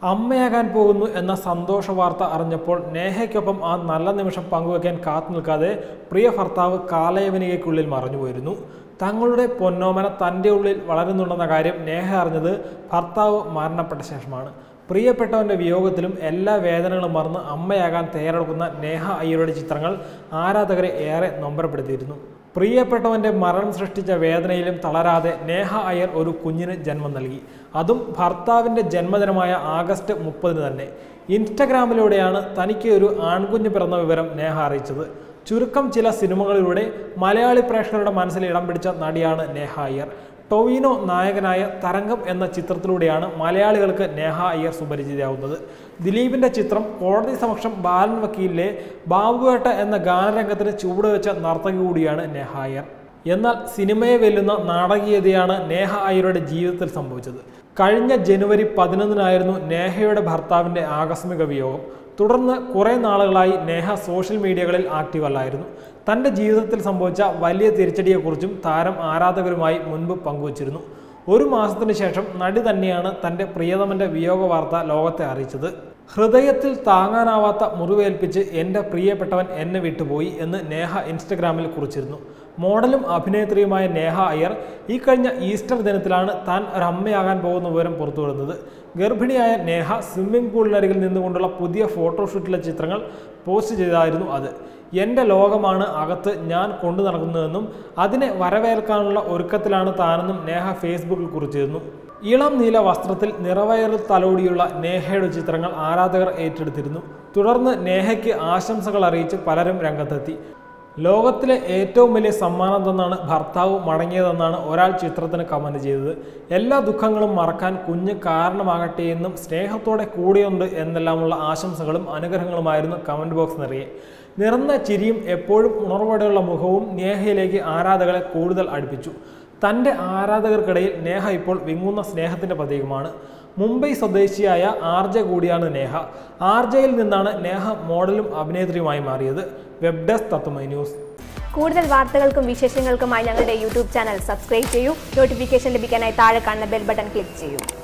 അമ്മയാകാൻ പോകുന്നു എന്ന സന്തോഷ വാർത്ത അറിഞ്ഞപ്പോൾ നേഹയ്ക്കൊപ്പം ആ നല്ല നിമിഷം പങ്കുവയ്ക്കാൻ കാത്തു നിൽക്കാതെ പ്രിയ ഭർത്താവ് കാലയവനികയ്ക്കുള്ളിൽ മറഞ്ഞുപോയിരുന്നു തങ്ങളുടെ പൊന്നോമന തൻ്റെ ഉള്ളിൽ വളരുന്നുണ്ടെന്ന കാര്യം നേഹ അറിഞ്ഞത് ഭർത്താവ് മരണപ്പെട്ട ശേഷമാണ് പ്രിയപ്പെട്ടവൻ്റെ വിയോഗത്തിലും എല്ലാ വേദനകളും മറന്ന് അമ്മയാകാൻ തയ്യാറെടുക്കുന്ന നേഹ അയ്യരുടെ ചിത്രങ്ങൾ ആരാധകരെ ഏറെ നൊമ്പരപ്പെടുത്തിയിരുന്നു പ്രിയപ്പെട്ടവൻ്റെ മരണം സൃഷ്ടിച്ച വേദനയിലും തളരാതെ നേഹ അയ്യർ ഒരു കുഞ്ഞിന് ജന്മം നൽകി അതും ഭർത്താവിൻ്റെ ജന്മദിനമായ ആഗസ്റ്റ് മുപ്പതിന് തന്നെ ഇൻസ്റ്റഗ്രാമിലൂടെയാണ് തനിക്ക് ഒരു ആൺകുഞ്ഞ് പിറന്ന വിവരം നേഹ അറിയിച്ചത് ചുരുക്കം ചില സിനിമകളിലൂടെ മലയാളി പ്രേക്ഷകരുടെ മനസ്സിൽ ഇടം പിടിച്ച നടിയാണ് നേഹ അയ്യർ ടൊവിനോ നായകനായ തരംഗം എന്ന ചിത്രത്തിലൂടെയാണ് മലയാളികൾക്ക് നേഹ അയ്യർ സുപരിചിതയാവുന്നത് ദിലീപിന്റെ ചിത്രം കോടതി സമക്ഷം ബാലൻ വക്കീലിലെ ബാബുവേട്ട എന്ന ഗാനരംഗത്തിന് ചുവടുവെച്ച നർത്തകി കൂടിയാണ് നേഹ അയ്യർ എന്നാൽ സിനിമയെ വെല്ലുന്ന നാടകീയതയാണ് നേഹ അയ്യരുടെ ജീവിതത്തിൽ സംഭവിച്ചത് കഴിഞ്ഞ ജനുവരി പതിനൊന്നിനായിരുന്നു നേഹയുടെ ഭർത്താവിന്റെ ആകസ്മിക വിയോഗം തുടർന്ന് കുറേ നാളുകളായി നേഹ സോഷ്യൽ മീഡിയകളിൽ ആക്റ്റീവ് അല്ലായിരുന്നു തൻ്റെ ജീവിതത്തിൽ സംഭവിച്ച വലിയ തിരിച്ചടിയെക്കുറിച്ചും താരം ആരാധകരുമായി മുൻപ് പങ്കുവച്ചിരുന്നു ഒരു മാസത്തിനു ശേഷം നടി തന്നെയാണ് തൻ്റെ പ്രിയതമൻ്റെ വിയോഗ വാർത്ത ലോകത്തെ അറിയിച്ചത് ഹൃദയത്തിൽ താങ്ങാനാവാത്ത മുറിവേൽപ്പിച്ച് എൻ്റെ പ്രിയപ്പെട്ടവൻ എന്നെ വിട്ടുപോയി എന്ന് നേഹ ഇൻസ്റ്റഗ്രാമിൽ കുറിച്ചിരുന്നു മോഡലും അഭിനേത്രിയുമായ നേഹ അയ്യർ ഈ കഴിഞ്ഞ ഈസ്റ്റർ ദിനത്തിലാണ് താൻ ഒരമ്മയാകാൻ പോകുന്ന വിവരം പുറത്തുവിടുന്നത് ഗർഭിണിയായ നേഹ സ്വിമ്മിംഗ് പൂളിനരികിൽ നിന്നുകൊണ്ടുള്ള പുതിയ ഫോട്ടോഷൂട്ടിലെ ചിത്രങ്ങൾ പോസ്റ്റ് ചെയ്തായിരുന്നു അത് എൻ്റെ ലോകമാണ് അകത്ത് ഞാൻ കൊണ്ടു നടക്കുന്നതെന്നും അതിനെ വരവേൽക്കാനുള്ള ഒരുക്കത്തിലാണ് താനെന്നും നേഹ ഫേസ്ബുക്കിൽ കുറിച്ചിരുന്നു ഇളം നീല വസ്ത്രത്തിൽ നിറവയറിൽ തലോടിയുള്ള നേഹയുടെ ചിത്രങ്ങൾ ആരാധകർ ഏറ്റെടുത്തിരുന്നു തുടർന്ന് നേഹയ്ക്ക് ആശംസകൾ അറിയിച്ച് പലരും രംഗത്തെത്തി ലോകത്തിലെ ഏറ്റവും വലിയ സമ്മാനം തന്നാണ് ഭർത്താവ് മടങ്ങിയതെന്നാണ് ഒരാൾ ചിത്രത്തിന് കമന്റ് ചെയ്തത് എല്ലാ ദുഃഖങ്ങളും മറക്കാൻ കുഞ്ഞ് കാരണമാകട്ടെ എന്നും സ്നേഹത്തോടെ കൂടെയുണ്ട് എന്നെല്ലാമുള്ള ആശംസകളും അനുഗ്രഹങ്ങളുമായിരുന്നു കമന്റ് ബോക്സ് നിറയെ നിറഞ്ഞ ചിരിയും എപ്പോഴും ഉണർവോടെയുള്ള മുഖവും നേഹയിലേക്ക് ആരാധകരെ കൂടുതൽ അടുപ്പിച്ചു തൻ്റെ ആരാധകർക്കിടയിൽ നേഹ ഇപ്പോൾ വിങ്ങുന്ന സ്നേഹത്തിൻ്റെ പ്രതീകമാണ് മുംബൈ സ്വദേശിയായ ആർജ കൂടിയാണ് നേഹ ആർജയിൽ നിന്നാണ് നേഹ മോഡലും അഭിനേത്രിയുമായി മാറിയത് വെബ് ഡെസ്ക് തത്തുമൈ ന്യൂസ് കൂടുതൽ വാർത്തകൾക്കും വിശേഷങ്ങൾക്കുമായി ഞങ്ങളുടെ യൂട്യൂബ് ചാനൽ സബ്സ്ക്രൈബ് ചെയ്യൂ നോട്ടിഫിക്കേഷൻ ലഭിക്കാനായി താഴെ കാണുന്ന ബെൽ ബട്ടൺ ക്ലിക്ക് ചെയ്യൂ